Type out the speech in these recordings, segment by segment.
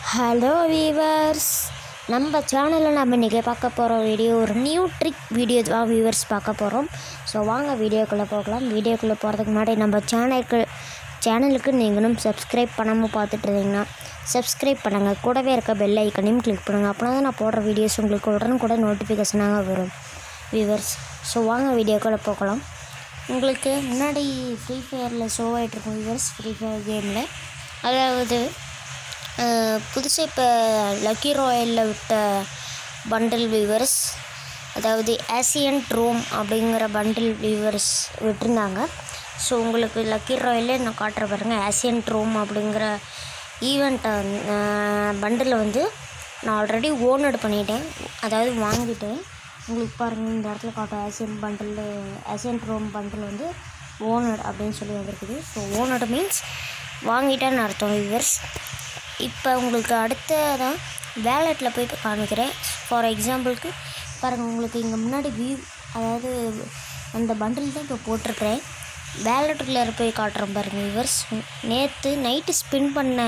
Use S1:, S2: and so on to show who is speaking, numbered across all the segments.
S1: hello viewers நம்ம சேனலில் நம்ம இன்றைக்கி பார்க்க போகிற வீடியோ ஒரு நியூ ட்ரிக் வீடியோ தான் வீவர்ஸ் பார்க்க போகிறோம் ஸோ வாங்க வீடியோக்குள்ளே போகலாம் வீடியோக்குள்ளே போகிறதுக்கு முன்னாடி நம்ம சேனலுக்கு சேனலுக்கு நீங்களும் சப்ஸ்கிரைப் பண்ணாமல் பார்த்துட்டு இருந்தீங்கன்னா சப்ஸ்கிரைப் பண்ணுங்கள் கூடவே இருக்க பெல் ஐக்கனையும் கிளிக் பண்ணுங்கள் அப்படின்னா தான் நான் போடுற வீடியோஸ் உங்களுக்கு உடனுக்குடன் நோட்டிஃபிகேஷனாக வரும் வீவர்ஸ் ஸோ வாங்க வீடியோக்குள்ளே போகலாம் உங்களுக்கு முன்னாடி ஃப்ரீ ஃபயரில் ஷோ ஆகிட்ருக்கும் வியூவர்ஸ் ஃப்ரீ ஃபயர் கேமில் அதாவது புதுசாக இப்போ லக்கி ராயலில் விட்ட பண்டில் வியூவர்ஸ் அதாவது ஆசியன் ட்ரோம் அப்படிங்கிற பண்டில் வியூவர்ஸ் விட்டுருந்தாங்க ஸோ உங்களுக்கு லக்கி ராயலே நான் காட்டுற பாருங்க ஆசியன் ட்ரோம் அப்படிங்கிற ஈவெண்ட்டை பண்டில் வந்து நான் ஆல்ரெடி ஓனட் பண்ணிட்டேன் அதாவது வாங்கிட்டேன் உங்களுக்கு பாருங்கள் இந்த இடத்துல காட்டும் ஆசியன் பண்டில் ஆசியன் ட்ரோம் பண்டில் வந்து ஓனர் அப்படின்னு சொல்லி வந்திருக்குது ஸோ ஓனர் மீன்ஸ் வாங்கிட்டேன்னு அர்த்தம் வியூவர்ஸ் இப்போ உங்களுக்கு அடுத்ததான் வேலெட்டில் போய் காமிக்கிறேன் ஃபார் எக்ஸாம்பிளுக்கு பாருங்கள் உங்களுக்கு இங்கே முன்னாடி வியூ அதாவது அந்த பண்டில் தான் இப்போ போட்டிருக்கிறேன் வேலெட்டுக்குள்ளே போய் காட்டுறேன் பாருங்கள் வியூவர்ஸ் நேற்று நைட்டு ஸ்பின் பண்ண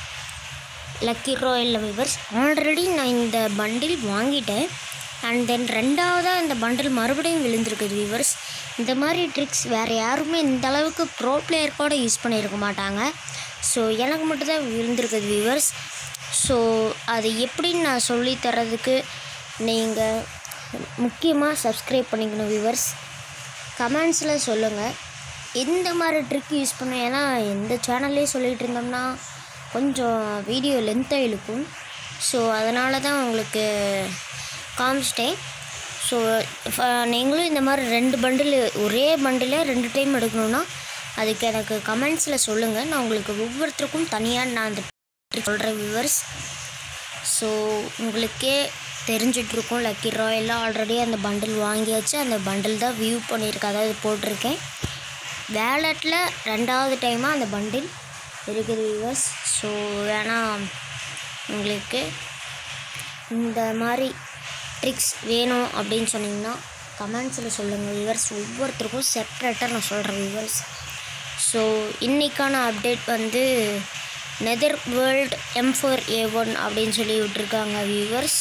S1: லக்கி ராயல் விவர்ஸ் ஆல்ரெடி நான் இந்த பண்டில் வாங்கிட்டேன் அண்ட் தென் ரெண்டாவதாக இந்த பண்டில் மறுபடியும் விழுந்திருக்குது வியூவர்ஸ் இந்த மாதிரி ட்ரிக்ஸ் வேறு யாருமே இந்த அளவுக்கு ப்ரோ பிளேயர் கூட யூஸ் பண்ணியிருக்க மாட்டாங்க ஸோ எனக்கு மட்டும்தான் விழுந்திருக்குது வியூவர்ஸ் ஸோ அது எப்படின்னு நான் சொல்லி தரதுக்கு நீங்கள் முக்கியமாக சப்ஸ்கிரைப் பண்ணிக்கணும் வியூவர்ஸ் கமெண்ட்ஸில் சொல்லுங்கள் எந்த மாதிரி ட்ரிக் யூஸ் பண்ண ஏன்னா எந்த சேனல்லே சொல்லிகிட்டு இருந்தோம்னா கொஞ்சம் வீடியோ லென்த்தாக இழுக்கும் ஸோ அதனால தான் உங்களுக்கு காமிச்சிட்டேன் ஸோ நீங்களும் இந்த மாதிரி ரெண்டு பண்டில் ஒரே பண்டில் ரெண்டு டைம் எடுக்கணுன்னா அதுக்கு எனக்கு கமெண்ட்ஸில் சொல்லுங்கள் நான் உங்களுக்கு ஒவ்வொருத்தருக்கும் தனியாக நான் அந்த சொல்கிறேன் வியூவர்ஸ் ஸோ உங்களுக்கே தெரிஞ்சிட்ருக்கும் லக்கி ராயெல்லாம் ஆல்ரெடி அந்த பண்டில் வாங்கியாச்சு அந்த பண்டில் தான் வியூ பண்ணியிருக்கேன் அதாவது போட்டிருக்கேன் வேலெட்டில் ரெண்டாவது டைமாக அந்த பண்டில் இருக்குது வியூவர்ஸ் ஸோ வேணால் உங்களுக்கு இந்த மாதிரி ட்ரிக்ஸ் வேணும் அப்படின்னு சொன்னிங்கன்னா கமெண்ட்ஸில் சொல்லுங்கள் வியூவர்ஸ் ஒவ்வொருத்தருக்கும் செப்ரேட்டாக நான் சொல்கிறேன் வியூவர்ஸ் ஸோ இன்றைக்கான அப்டேட் வந்து nether world M four A one அப்படின்னு சொல்லி விட்ருக்காங்க வியூவர்ஸ்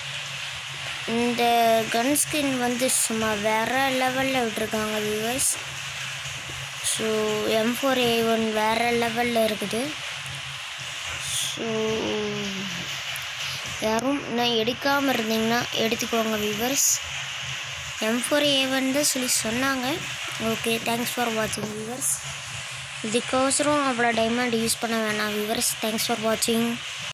S1: இந்த கன் ஸ்கின் வந்து சும்மா வேறு லெவலில் விட்ருக்காங்க viewers so M four A one வேறு லெவலில் இருக்குது ஸோ யாரும் இன்னும் எடுக்காமல் இருந்தீங்கன்னா எடுத்துக்கோங்க viewers M four A one தான் சொல்லி சொன்னாங்க ஓகே தேங்க்ஸ் ஃபார் வாட்சிங் வியூவர்ஸ் இதுக்கோசரம் அவ்வளோ டைமண்ட் யூஸ் பண்ண வேணாம் வியூவர்ஸ் தேங்க்ஸ் ஃபார் வாட்சிங்